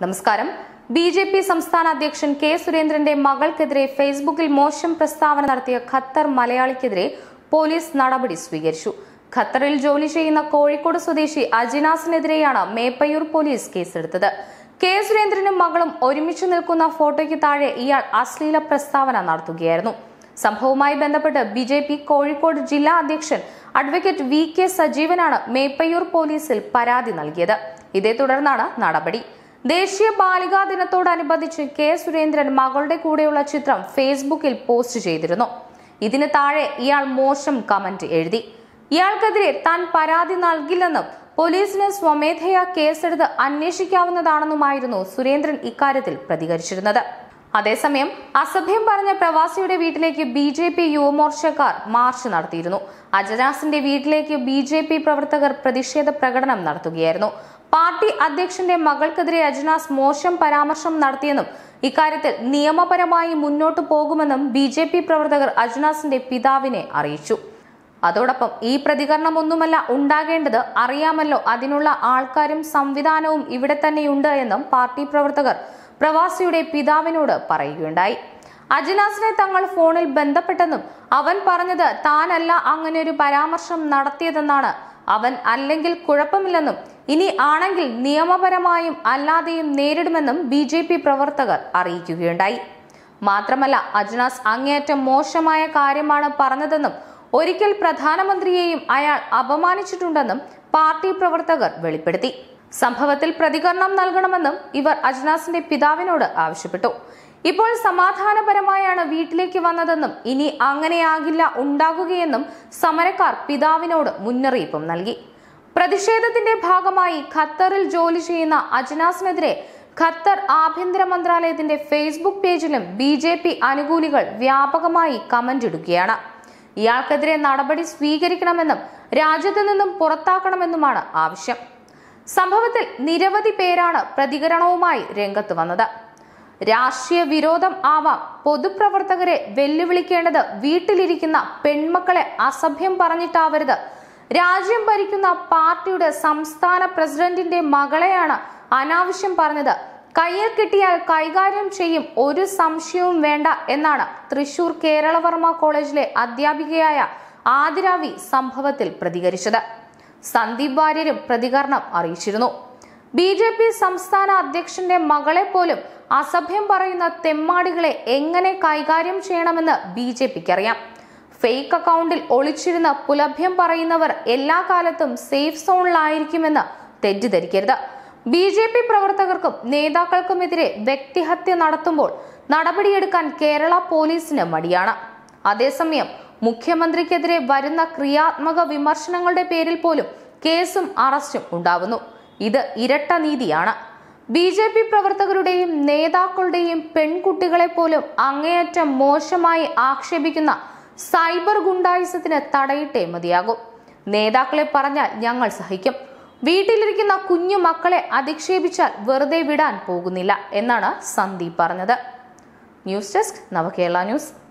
നമസ്കാരം B J P സംസ്ഥാന അധ്യക്ഷൻ കെ സുരേന്ദ്രന്റെ മകൾക്കെതിരെ ഫേസ്ബുക്കിൽ മോശം പ്രസ്താവന നടത്തിയ ഖത്തർ മലയാളിക്കെതിരെ പോലീസ് നടപടി സ്വീകരിച്ചു ഖത്തറിൽ ജോലി ചെയ്യുന്ന കോഴിക്കോട് സ്വദേശി അജിനാസിനെതിരെയാണ് മേപ്പയൂർ പോലീസ് കേസെടുത്തത് കെ സുരേന്ദ്രനും മകളും ഒരുമിച്ച് നിൽക്കുന്ന ഫോട്ടോയ്ക്ക് താഴെ ഇയാൾ അശ്ലീല പ്രസ്താവന നടത്തുകയായിരുന്നു സംഭവവുമായി ബന്ധപ്പെട്ട് ബി ജെ പി കോഴിക്കോട് ജില്ലാ അധ്യക്ഷൻ അഡ്വക്കേറ്റ് വി കെ സജീവനാണ് മേപ്പയ്യൂർ പോലീസിൽ പരാതി നൽകിയത് ഇതേ തുടർന്നാണ് നടപടി ദേശീയ ബാലികാ ദിനത്തോടനുബന്ധിച്ച് കെ സുരേന്ദ്രൻ മകളുടെ കൂടെയുള്ള ചിത്രം ഫേസ്ബുക്കിൽ പോസ്റ്റ് ചെയ്തിരുന്നു ഇതിന് താഴെ ഇയാൾ മോശം കമന്റ് എഴുതി ഇയാൾക്കെതിരെ താൻ പരാതി നൽകില്ലെന്നും പോലീസിന് സ്വമേധയാ കേസെടുത്ത് അന്വേഷിക്കാവുന്നതാണെന്നുമായിരുന്നു സുരേന്ദ്രൻ ഇക്കാര്യത്തിൽ പ്രതികരിച്ചിരുന്നത് അതേസമയം അസഭ്യം പറഞ്ഞ പ്രവാസിയുടെ വീട്ടിലേക്ക് ബി ജെ പി യുവമോർച്ചക്കാർ മാർച്ച് നടത്തിയിരുന്നു അജനാസിന്റെ വീട്ടിലേക്ക് ബി ജെ പി പ്രവർത്തകർ പ്രതിഷേധ പ്രകടനം നടത്തുകയായിരുന്നു പാർട്ടി അധ്യക്ഷന്റെ മകൾക്കെതിരെ അജനാസ് മോശം പരാമർശം നടത്തിയെന്നും ഇക്കാര്യത്തിൽ നിയമപരമായി മുന്നോട്ടു പോകുമെന്നും ബി ജെ പി പ്രവർത്തകർ അജനാസിന്റെ പിതാവിനെ അറിയിച്ചു അതോടൊപ്പം ഈ പ്രതികരണമൊന്നുമല്ല ഉണ്ടാകേണ്ടത് അറിയാമല്ലോ അതിനുള്ള ആൾക്കാരും സംവിധാനവും ഇവിടെ തന്നെയുണ്ട് എന്നും പാർട്ടി പ്രവർത്തകർ പ്രവാസിയുടെ പിതാവിനോട് പറയുകയുണ്ടായി അജിനാസിനെ തങ്ങൾ ഫോണിൽ ബന്ധപ്പെട്ടെന്നും അവൻ പറഞ്ഞത് താനല്ല അങ്ങനെ ഒരു പരാമർശം നടത്തിയതെന്നാണ് അവൻ അല്ലെങ്കിൽ കുഴപ്പമില്ലെന്നും ഇനി ആണെങ്കിൽ നിയമപരമായും അല്ലാതെയും നേരിടുമെന്നും ബി ജെ പി പ്രവർത്തകർ അറിയിക്കുകയുണ്ടായി മാത്രമല്ല അജ്നാസ് അങ്ങേയറ്റം മോശമായ കാര്യമാണ് പറഞ്ഞതെന്നും ഒരിക്കൽ പ്രധാനമന്ത്രിയെയും അയാൾ അപമാനിച്ചിട്ടുണ്ടെന്നും പാർട്ടി പ്രവർത്തകർ വെളിപ്പെടുത്തി സംഭവത്തിൽ പ്രതികരണം നൽകണമെന്നും ഇവർ അജ്നാസിന്റെ പിതാവിനോട് ആവശ്യപ്പെട്ടു ഇപ്പോൾ സമാധാനപരമായാണ് വീട്ടിലേക്ക് വന്നതെന്നും ഇനി അങ്ങനെയാകില്ല ഉണ്ടാകുകയെന്നും സമരക്കാർ പിതാവിനോട് മുന്നറിയിപ്പും നൽകി പ്രതിഷേധത്തിന്റെ ഭാഗമായി ഖത്തറിൽ ജോലി ചെയ്യുന്ന അജ്നാസിനെതിരെ ഖത്തർ ആഭ്യന്തര മന്ത്രാലയത്തിന്റെ ഫേസ്ബുക്ക് പേജിലും ബി ജെ പി അനുകൂലികൾ വ്യാപകമായി കമന്റ് ഇടുകയാണ് ഇയാൾക്കെതിരെ നടപടി സ്വീകരിക്കണമെന്നും രാജ്യത്ത് നിന്നും പുറത്താക്കണമെന്നുമാണ് ആവശ്യം സംഭവത്തിൽ നിരവധി പേരാണ് പ്രതികരണവുമായി രംഗത്ത് വന്നത് രാഷ്ട്രീയ വിരോധം ആവാം പൊതുപ്രവർത്തകരെ വെല്ലുവിളിക്കേണ്ടത് വീട്ടിലിരിക്കുന്ന പെൺമക്കളെ അസഭ്യം പറഞ്ഞിട്ടാവരുത് രാജ്യം ഭരിക്കുന്ന പാർട്ടിയുടെ സംസ്ഥാന പ്രസിഡന്റിന്റെ മകളെയാണ് അനാവശ്യം പറഞ്ഞത് കയ്യിൽ കിട്ടിയാൽ കൈകാര്യം ചെയ്യും ഒരു സംശയവും വേണ്ട എന്നാണ് തൃശൂർ കേരളവർമ്മ കോളേജിലെ അധ്യാപികയായ ആതിരാവി സംഭവത്തിൽ പ്രതികരിച്ചത് സന്ദീപ് വാര്യരും പ്രതികരണം അറിയിച്ചിരുന്നു ബി ജെ പി സംസ്ഥാന അധ്യക്ഷന്റെ മകളെ പോലും അസഭ്യം പറയുന്ന തെമ്മാടികളെ എങ്ങനെ കൈകാര്യം ചെയ്യണമെന്ന് ബി ജെ പിക്ക് അറിയാം ഫേക്ക് അക്കൗണ്ടിൽ ഒളിച്ചിരുന്ന് പുലഭ്യം പറയുന്നവർ എല്ലാ കാലത്തും സേഫ് സോണിലായിരിക്കുമെന്ന് തെറ്റിദ്ധരിക്കരുത് ബി ജെ പി പ്രവർത്തകർക്കും നേതാക്കൾക്കുമെതിരെ വ്യക്തിഹത്യ നടത്തുമ്പോൾ നടപടിയെടുക്കാൻ കേരള പോലീസിന് മടിയാണ് അതേസമയം മുഖ്യമന്ത്രിക്കെതിരെ വരുന്ന ക്രിയാത്മക വിമർശനങ്ങളുടെ പേരിൽ പോലും കേസും അറസ്റ്റും ഉണ്ടാവുന്നു ഇത് ഇരട്ട നീതിയാണ് ബി ജെ പി പ്രവർത്തകരുടെയും നേതാക്കളുടെയും പെൺകുട്ടികളെ പോലും അങ്ങേയറ്റം മോശമായി ആക്ഷേപിക്കുന്ന സൈബർ ഗുണ്ടായുസത്തിന് തടയിട്ടേ മതിയാകും നേതാക്കളെ പറഞ്ഞാൽ ഞങ്ങൾ സഹിക്കും വീട്ടിലിരിക്കുന്ന കുഞ്ഞു മക്കളെ അധിക്ഷേപിച്ചാൽ വെറുതെ വിടാൻ പോകുന്നില്ല എന്നാണ് സന്ദീപ് പറഞ്ഞത് ന്യൂസ് ഡെസ്ക് നവകേരള ന്യൂസ്